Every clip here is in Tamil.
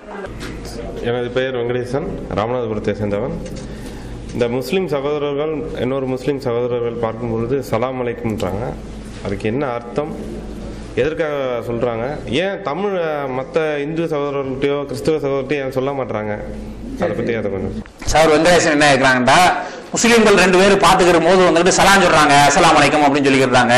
எனது பெயர் வெங்கடேசன் ராமநாதபுரத்தை சேர்ந்தவன் இந்த முஸ்லீம் சகோதரர்கள் இன்னொரு முஸ்லீம் சகோதரர்கள் பார்க்கும்பொழுது சலாம் அலைக்கும்ன்றாங்க அதுக்கு என்ன அர்த்தம் எதற்காக சொல்றாங்க ஏன் தமிழ் மற்ற இந்து சகோதரர்கள்ட்டையோ கிறிஸ்தவ சகோதரர்கிட்டயோ ஏன் சொல்ல மாட்டாங்க அதை பத்தி அதை கொஞ்சம் சார் வெங்கடேசன் என்ன கேட்கிறாங்கடா முஸ்லீம்கள் ரெண்டு பேரும் பாத்துக்கிற போது வந்துட்டு சலாம் சொல்றாங்க அஸ்ஸலாமு அலைக்கும் அப்படின்னு சொல்லிக்கிறாங்க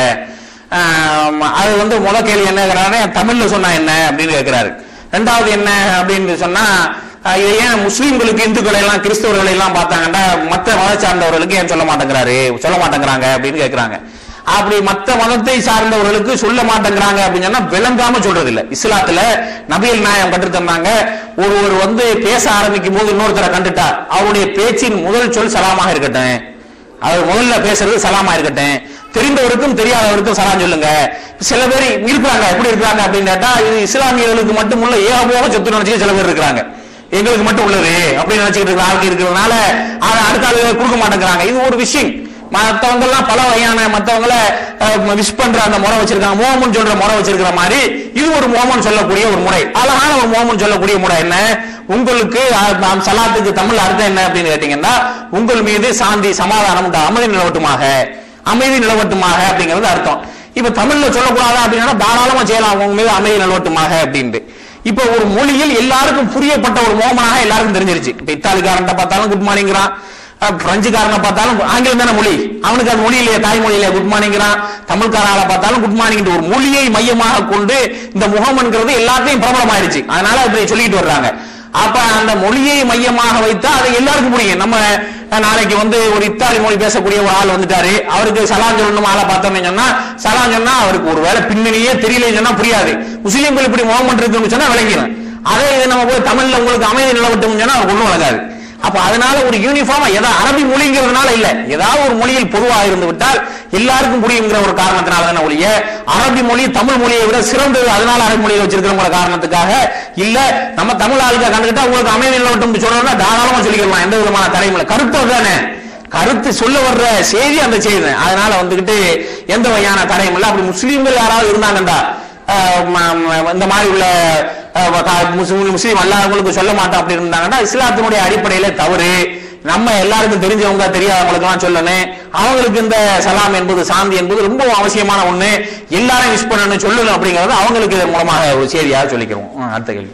ஆம், அது வந்து முத கேள்வி என்ன கேட்கறாரு தமிழ்ல சொன்னா என்ன அப்படின்னு கேட்கிறாரு ரெண்டாவது என்ன அப்படின்னு சொன்னா அஹ், இதை ஏன் முஸ்லீம்களுக்கு இந்துக்களை எல்லாம் கிறிஸ்தவர்களை எல்லாம் பார்த்தாங்கன்னா மற்ற மத சார்ந்தவர்களுக்கு ஏன் சொல்ல மாட்டேங்கிறாரு சொல்ல மாட்டேங்கிறாங்க அப்படின்னு கேட்கிறாங்க அப்படி மத்த மதத்தை சார்ந்தவர்களுக்கு சொல்ல மாட்டேங்கிறாங்க அப்படின்னு சொன்னா விளங்காம சொல்றது இல்ல இஸ்லாத்துல நபிகள் நாயம் கற்று தந்தாங்க ஒருவர் வந்து பேச ஆரம்பிக்கும் போது இன்னொருத்தரை கண்டுட்டார் அவருடைய பேச்சின் முதல் சொல் சலாமாக இருக்கட்டும் அவர் முதல்ல பேசுறது சலாமா இருக்கட்டும் தெரிந்தவருக்கும் தெரியாதவருக்கும் சலாம் சொல்லுங்க சில பேர் இருக்கிறாங்க எப்படி இருக்காங்க அப்படின்னு கேட்டா இது இஸ்லாமியர்களுக்கு மட்டுமுள்ள ஏகபோக சொத்து நினைச்சு சில பேர் இருக்கிறாங்க எங்களுக்கு மட்டும் உள்ளது அப்படின்னு நினைச்சுக்கிட்டு இருக்கிற ஆட்கள் இருக்கிறதுனால அதை அடுத்த ஆளுங்க கொடுக்க மாட்டேங்கிறாங்க இது ஒரு விஷயம் மத்தவங்க எல்லாம் பல வகையான மத்தவங்கள விஷ் பண்ற அந்த முறை வச்சிருக்காங்க மோமன் சொல்ற முறை வச்சிருக்கிற மாதிரி இது ஒரு மோமன் சொல்லக்கூடிய ஒரு முறை அழகான ஒரு மோமன் சொல்லக்கூடிய முறை என்ன உங்களுக்கு அஹ், நாம் சலாத்துக்கு தமிழ் அர்த்தம் என்ன அப்படின்னு கேட்டீங்கன்னா உங்கள் மீது சாந்தி சமாதானம் உண்டு அமைதி நிலவட்டுமாக அமைதி நிலவட்டுமாக அப்படிங்கிறது அர்த்தம் இப்ப தமிழ்ல சொல்லக்கூடாதா அப்படின்னா தாராளமா செய்யலாம் உங்க மீது அமைதி நிலவட்டுமாக அப்படின்ட்டு இப்ப ஒரு மொழியில் எல்லாருக்கும் புரியப்பட்ட ஒரு மோமனாக எல்லாருக்கும் தெரிஞ்சிருச்சு இப்ப இத்தாலிக்காரன் பார்த்தாலும் குட் மார்னிங்கிறான் அஹ் பிரெஞ்சுக்காரனை பார்த்தாலும் ஆங்கிலம் தானே மொழி அவனுக்கு அது மொழி இல்லையா தாய்மொழி இல்லையா குட் மார்னிங்கிறான் தமிழ்காரனை பார்த்தாலும் குட் மார்னிங் ஒரு மொழியை மையமாக கொண்டு இந்த முகம்ங்கிறது எல்லாத்தையும் பிரபலமாயிருச்சு அதனால இப்படி சொல்லிட்டு வர்றாங்க அப்ப அந்த மொழியை மையமாக வைத்தா அதை எல்லாருக்கும் புரியும் நம்ம அஹ், நாளைக்கு வந்து ஒரு இத்தாலி மொழி பேசக்கூடிய ஒரு ஆள் வந்துட்டாரு அவருக்கு சலாம் சொல்லணும் ஆளை பார்த்தோம்னு சொன்னா சலாம் சொன்னா அவருக்கு ஒரு வேலை பின்னணியே தெரியலன்னு சொன்னா புரியாது முஸ்லீம்கள் இப்படி முகமன் இருக்குன்னு சொன்னா விளங்கிடும் அதே இது நம்ம போய் தமிழ்ல உங்களுக்கு அமைதி நிலவட்டும்னு சொன்னா அவருக்கு ஒண்ணும் விளங்காது அப்ப அதனால ஒரு யூனிஃபார்மா ஏதா அரபி மொழிங்கிறதுனால இல்ல ஏதாவது ஒரு மொழியில் பொதுவாக இருந்து விட்டால் எல்லாருக்கும் புரியுங்கிற ஒரு காரணத்தினால தானே ஒழிய அரபி மொழி தமிழ் மொழியை விட சிறந்தது அதனால அரபி மொழியை வச்சிருக்கிற காரணத்துக்காக இல்ல நம்ம தமிழ் ஆளுக்க கண்டுகிட்டா உங்களுக்கு அமைதி நிலவட்டும் சொல்றோம்னா தாராளமா சொல்லிக்கலாம் எந்த விதமான தடையும் இல்லை கருத்து அதுதானே கருத்து சொல்ல வர்ற செய்தி அந்த செய்தி தான். அதனால வந்துகிட்டு எந்த வகையான தடையும் இல்லை அப்படி முஸ்லீம்கள் யாராவது இருந்தாங்கண்டா அஹ் ம- ம- இந்த மாதிரி உள்ள அஹ், க- முஸ்லிம் முஸ்லீம் அல்லாதவங்களுக்கு சொல்ல மாட்டோம் அப்படி இருந்தாங்கன்னா இஸ்லாத்தினுடைய அடிப்படையில தவறு நம்ம எல்லாருக்கும் தெரிஞ்சவங்க தெரியாதவங்களுக்கு எல்லாம் சொல்லணும் அவங்களுக்கு இந்த சலாம் என்பது சாந்தி என்பது ரொம்ப அவசியமான ஒண்ணு எல்லாரும் விஷ் பண்ணணும் சொல்லணும் அப்படிங்கறது அவங்களுக்கு இதன் மூலமாக ஒரு செய்தியாக சொல்லிக்கிறோம் ம், அடுத்த கேள்வி